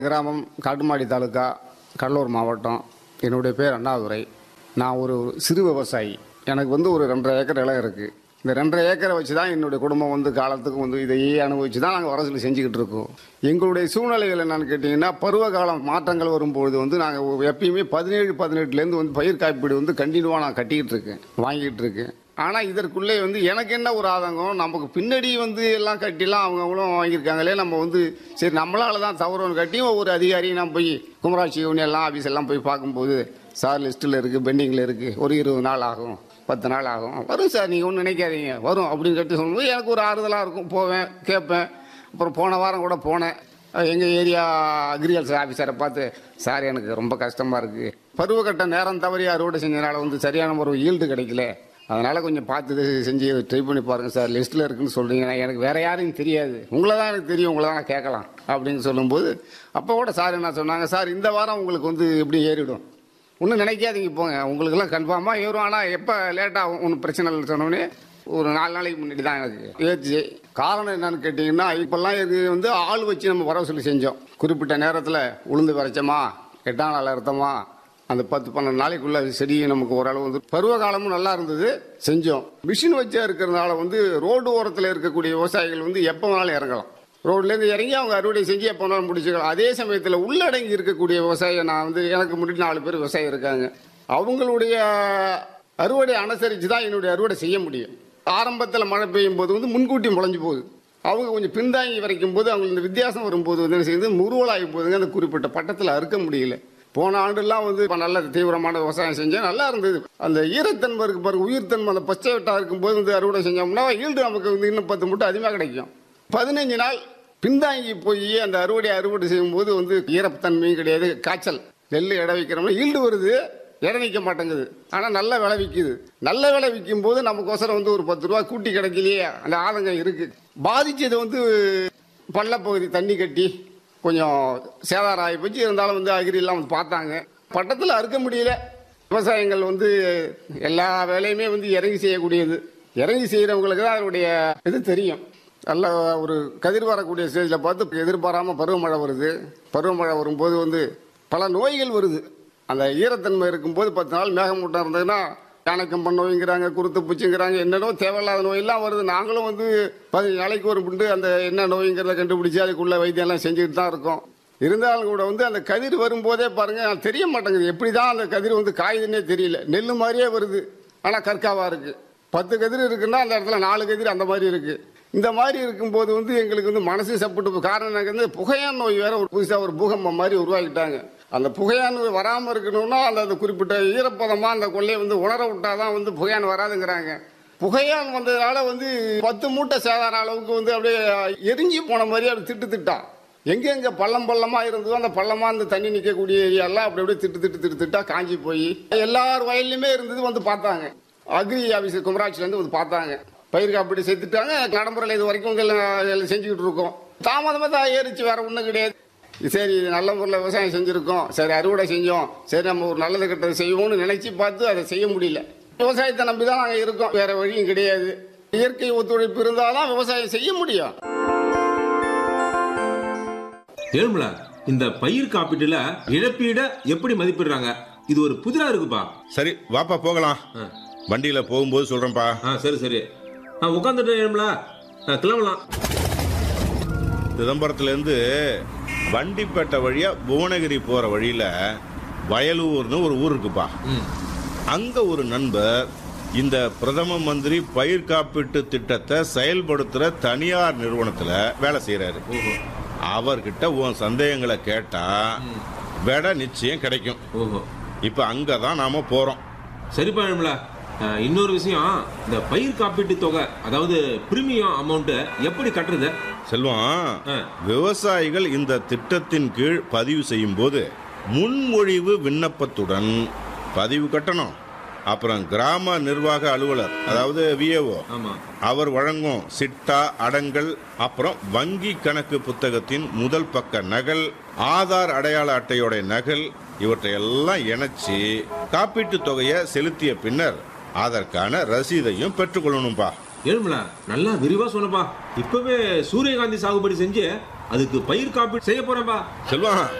கிராமம் காட்டுமாடி தாலுக்கா கடலூர் மாவட்டம் என்னுடைய பேர் அண்ணாதுரை நான் ஒரு சிறு விவசாயி எனக்கு வந்து ஒரு ரெண்டரை ஏக்கர் இடம் இருக்குது இந்த ரெண்டரை ஏக்கரை வச்சு தான் என்னுடைய குடும்பம் வந்து காலத்துக்கு வந்து இதையே அனுபவிச்சு தான் நாங்கள் வரசல் செஞ்சுக்கிட்டு இருக்கோம் எங்களுடைய சூழ்நிலைகள் என்னன்னு கேட்டிங்கன்னா பருவ காலம் மாற்றங்கள் வரும்பொழுது வந்து நாங்கள் எப்பயுமே பதினேழு பதினெட்டுலேருந்து வந்து பயிர் காப்பீடு வந்து கண்டினியூவாக நான் கட்டிக்கிட்டு இருக்கேன் வாங்கிட்டு இருக்கேன் ஆனால் இதற்குள்ளே வந்து எனக்கு என்ன ஒரு ஆதங்கம் நமக்கு பின்னாடி வந்து எல்லாம் கட்டிலாம் அவங்கவுங்களும் வாங்கியிருக்காங்களே நம்ம வந்து சரி நம்மளால தான் தவறுன்னு கட்டி ஒரு அதிகாரி நான் போய் குமராட்சி யூனியன் எல்லாம் ஆஃபீஸ் எல்லாம் போய் பார்க்கும்போது சார் லிஸ்ட்டில் இருக்குது பெண்டிங்கில் இருக்குது ஒரு இருபது நாள் ஆகும் பத்து நாள் ஆகும் வரும் சார் நீங்கள் ஒன்றும் நினைக்காதீங்க வரும் அப்படின்னு கட்டி சொல்லும்போது எனக்கு ஒரு ஆறுதலாக இருக்கும் போவேன் கேட்பேன் அப்புறம் போன வாரம் கூட போனேன் எங்கள் ஏரியா அக்ரிகல்ச்சர் ஆஃபீஸரை பார்த்து சார் எனக்கு ரொம்ப கஷ்டமாக இருக்குது பருவக்கட்ட நேரம் தவறி அறுவடை செஞ்சனால வந்து சரியான ஒரு ஈல்டு கிடைக்கல அதனால் கொஞ்சம் பார்த்து இது செஞ்சு ட்ரை பண்ணி பாருங்கள் சார் லிஸ்ட்டில் இருக்குன்னு சொல்கிறீங்க எனக்கு வேறு யாரையும் தெரியாது உங்களை தான் எனக்கு தெரியும் உங்களை தான் நான் கேட்கலாம் அப்படின்னு சொல்லும்போது அப்போ கூட சார் என்ன சொன்னாங்க சார் இந்த வாரம் உங்களுக்கு வந்து எப்படி ஏறிடும் ஒன்றும் நினைக்காதீங்க போங்க உங்களுக்கெல்லாம் கன்ஃபார்மாக ஏறும் ஆனால் எப்போ லேட்டாகும் ஒன்றும் பிரச்சனை இல்லை சொன்னோடனே ஒரு நாலு நாளைக்கு முன்னாடி தான் எனக்கு ஏறிச்சு காரணம் என்னன்னு கேட்டிங்கன்னா இப்போல்லாம் இது வந்து ஆள் வச்சு நம்ம வரவு சொல்லி செஞ்சோம் குறிப்பிட்ட நேரத்தில் உளுந்து விரைச்சோமா எட்டாம் நாள் அறுத்தமா அந்த பத்து பன்னெண்டு நாளைக்குள்ள செடி நமக்கு ஓரளவு வந்து பருவ காலமும் நல்லா இருந்தது செஞ்சோம் மிஷின் வச்சா இருக்கிறதுனால வந்து ரோடு ஓரத்தில் இருக்கக்கூடிய விவசாயிகள் வந்து எப்போ வேணாலும் இறங்கலாம் ரோட்லேருந்து இறங்கி அவங்க அறுவடை செஞ்சு எப்போ வேணாலும் முடிச்சுக்கலாம் அதே சமயத்தில் உள்ளடங்கி இருக்கக்கூடிய விவசாயியை நான் வந்து எனக்கு முன்னாடி நாலு பேர் விவசாயி இருக்காங்க அவங்களுடைய அறுவடை அனுசரித்து தான் என்னுடைய அறுவடை செய்ய முடியும் ஆரம்பத்தில் மழை பெய்யும் போது வந்து முன்கூட்டி முளைஞ்சு போகுது அவங்க கொஞ்சம் பின்தாங்கி வரைக்கும் போது அவங்களுக்கு இந்த வித்தியாசம் வரும்போது வந்து என்ன செய்யுது முருவலாகி போதுங்க அந்த குறிப்பிட்ட பட்டத்தில் அறுக்க முடியல போன ஆண்டுலாம் வந்து இப்ப நல்ல தீவிரமான விவசாயம் செஞ்சேன் நல்லா இருந்தது அந்த ஈரத்தன்மை இருக்கு பாருங்க உயிர்த்தன்மை அந்த பச்சை வெட்டா இருக்கும்போது வந்து அறுவடை செஞ்சோம்னா ஈல்டு நமக்கு வந்து இன்னும் பத்து மூட்டை அதிகமாக கிடைக்கும் பதினஞ்சு நாள் பின்தாங்கி போய் அந்த அறுவடை அறுவடை செய்யும்போது வந்து ஈரத்தன்மையும் கிடையாது காய்ச்சல் நெல் இட வைக்கிறோம்னா ஈல்டு வருது இட நிற்க மாட்டேங்குது ஆனால் நல்ல விலை விற்கிது நல்ல விலை விற்கும் போது நமக்கோசரம் வந்து ஒரு பத்து ரூபா கூட்டி கிடைக்கலையே அந்த ஆதங்கம் இருக்கு பாதிச்சது வந்து பள்ளப்பகுதி தண்ணி கட்டி கொஞ்சம் சேதாரம் ஆகி போச்சு இருந்தாலும் வந்து அகிரிலாம் வந்து பார்த்தாங்க பட்டத்தில் அறுக்க முடியல விவசாயங்கள் வந்து எல்லா வேலையுமே வந்து இறங்கி செய்யக்கூடியது இறங்கி செய்கிறவங்களுக்கு தான் அதனுடைய இது தெரியும் நல்ல ஒரு கதிர் வரக்கூடிய ஸ்டேஜில் பார்த்து எதிர்பாராமல் பருவமழை வருது பருவமழை வரும்போது வந்து பல நோய்கள் வருது அந்த ஈரத்தன்மை இருக்கும்போது பத்து நாள் மேகமூட்டம் இருந்ததுன்னா யானைக்கம்பன் நோய்ங்கிறாங்க குருத்து பூச்சிங்கிறாங்க என்னென்னோ தேவையில்லாத நோயெல்லாம் வருது நாங்களும் வந்து பதினஞ்சு நாளைக்கு ஒரு புண்டு அந்த என்ன நோய்ங்கிறத கண்டுபிடிச்சி அதுக்குள்ள வைத்தியம் எல்லாம் செஞ்சுட்டு தான் இருக்கோம் இருந்தாலும் கூட வந்து அந்த கதிர் வரும்போதே பாருங்க அது தெரிய மாட்டேங்குது எப்படி தான் அந்த கதிர் வந்து காயுதுன்னே தெரியல நெல் மாதிரியே வருது ஆனால் கற்காவா இருக்கு பத்து கதிர் இருக்குன்னா அந்த இடத்துல நாலு கதிர் அந்த மாதிரி இருக்கு இந்த மாதிரி இருக்கும்போது வந்து எங்களுக்கு வந்து மனசு சப்புட்டு போ- காரணம் எனக்கு வந்து புகையான் நோய் வேற ஒரு புதுசாக ஒரு பூகம்பம் மாதிரி உருவாக்கிட்டாங்க அந்த புகையான் நோய் வராமல் இருக்கணும்னா அந்த அந்த குறிப்பிட்ட ஈரப்பதமாக அந்த கொள்ளையை வந்து உணர விட்டாதான் வந்து புகையான் வராதுங்கிறாங்க புகையான் வந்ததுனால வந்து பத்து மூட்டை சேதார அளவுக்கு வந்து அப்படியே எரிஞ்சு போன மாதிரி அப்படி திட்டு திட்டான் எங்கெங்க பள்ளம் பள்ளமா இருந்ததோ அந்த பள்ளமா அந்த தண்ணி நிற்கக்கூடிய ஏரியாலாம் அப்படி அப்படியே திட்டு திட்டு திட்டு திட்டா காஞ்சி போய் எல்லார் வயல்லையுமே இருந்தது வந்து பார்த்தாங்க அக்ரி ஆபீஸ் குமராட்சியில இருந்து வந்து பார்த்தாங்க பயிர் காப்பீடு சேர்த்துட்டாங்க நடைமுறையில் இது வரைக்கும் இங்க எல்லாம் எல்லாம் செஞ்சுக்கிட்டு இருக்கோம் தாமதமாக தான் ஏறிச்சு வேற ஒன்றும் கிடையாது சரி இது நல்ல முறையில் விவசாயம் செஞ்சுருக்கோம் சரி அறுவடை செஞ்சோம் சரி நம்ம ஒரு நல்லது கெட்டது செய்வோம்னு நினைச்சு பார்த்து அதை செய்ய முடியல விவசாயத்தை நம்பி தான் நாங்கள் இருக்கோம் வேற வழியும் கிடையாது இயற்கை ஒத்துழைப்பு இருந்தால் தான் விவசாயம் செய்ய முடியும் ஏழுமல இந்த பயிர் காப்பீட்டுல இழப்பீட எப்படி மதிப்பிடுறாங்க இது ஒரு புதிரா இருக்குப்பா சரி வாப்பா போகலாம் ஆ. வண்டியில போகும்போது சொல்றேன்ப்பா ஆ சரி சரி ஆ உட்காந்துட்டு ஏழுமல ஆ, கிளம்பலாம் சிதம்பரத்துல இருந்து வண்டிப்பேட்டை வழியா புவனகிரி போற வழியில வயலூர்னு ஒரு ஊர் இருக்குப்பா ம் அங்க ஒரு நண்பர் இந்த பிரதம மந்திரி பயிர் காப்பீட்டு திட்டத்தை செயல்படுத்துற தனியார் நிறுவனத்துல வேலை செய்யறாரு ஓஹோ அவர்கிட்ட உன் சந்தேகங்களை கேட்டா விட நிச்சயம் கிடைக்கும் ஓஹோ இப்ப அங்கதான் நாம போறோம் சரிப்பா ஏழுமல ஆ, இன்னொரு விஷயம் இந்த பயிர் காப்பீட்டு தொகை அதாவது பிரீமியம் அமௌண்ட் எப்படி கட்டுறது செல்வம் ஆ. விவசாயிகள் இந்த திட்டத்தின் கீழ் பதிவு செய்யும் போது முன்மொழிவு விண்ணப்பத்துடன் பதிவு கட்டணம் அப்புறம் கிராம நிர்வாக அலுவலர் அதாவது விஏஓ ஆமா அவர் வழங்கும் சிட்டா அடங்கல் அப்புறம் வங்கி கணக்கு புத்தகத்தின் முதல் பக்க நகல் ஆதார் அடையாள அட்டையோட நகல் இவற்றை எல்லாம் இணைச்சு காப்பீட்டு தொகையை செலுத்திய பின்னர் அதற்கான ரசீதையும் பெற்றுக்கொள்ளணும்பா ஏழுமல நல்லா விரிவா சொன்னப்பா இப்பவே சூரியகாந்தி சாகுபடி செஞ்சு அதுக்கு பயிர் காப்பீடு செய்ய போறேன்பா செல்வம்